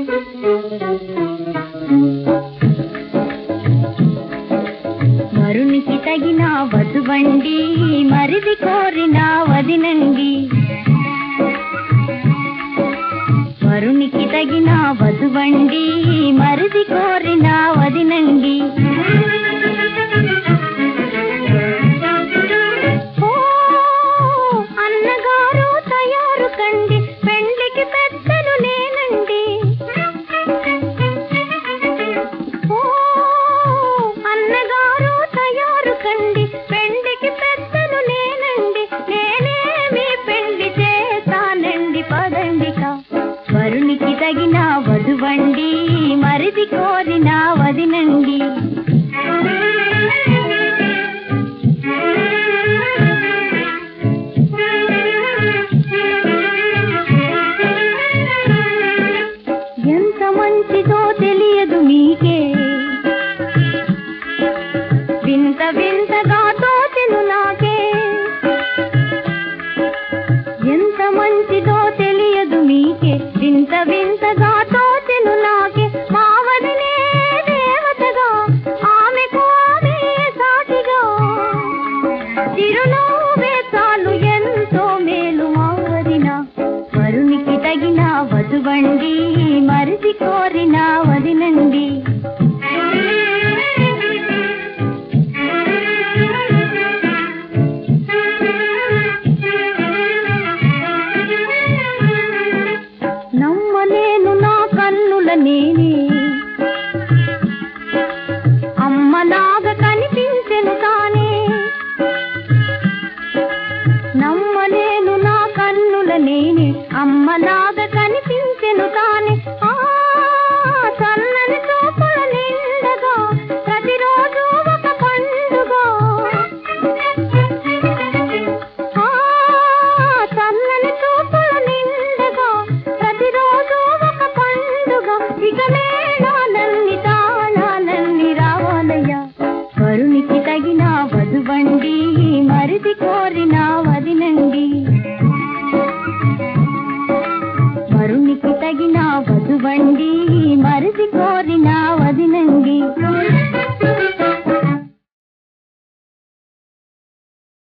వరునికి తగిన వధువండి మరిది కోరిన వదినండి వరునికి తగిన వధువండి మరిది కోరిన వదినండి ఓ, అన్నగారు తయారు కండి పెండ్లికి పెద్దలు నేనండి ఓ అన్నగారు తయారు కండి పెండికి పెద్దలు నేనండి నేనే మీ పెళ్లి చేస్తానండి పదండిక వరునికి తగిన వధువండి మరిది కోరిన వదినండి ఎంత మంచిదో తెలియదు మీకే వింత వింతగా తోచెను నాకే ఎంత మంచిదో తెలియదు మీకే వింత వింతగా తోచెను నాకే మావదినే దేవతగా ఆమెకు ఆమె సాటిగా చిరునవ్వే చాలు ఎంతో మేలు మావదిన వరునికి తగిన వధువండి మరిది కోరిన వదినండి నమ్మలేను నా కన్నుల నేనే అమ్మలాగా కనిపించెను తానే నమ్మలేను నా కన్నుల నేనే అమ్మలాగా కనిపించెను తానే ఆ చల్లని చూపుల నిండగా ప్రతిరోజు ఒక పండుగ ఆ చల్లని చూపుల నిండగా ప్రతిరోజు ఒక పండుగ ఇక మేళాలన్ని తాళాలన్ని రావాలయ్యా వరునికి తగిన వధువండి మరిది కోరిన వదినండి వరునికి తగిన వధువండి మరిది కోరి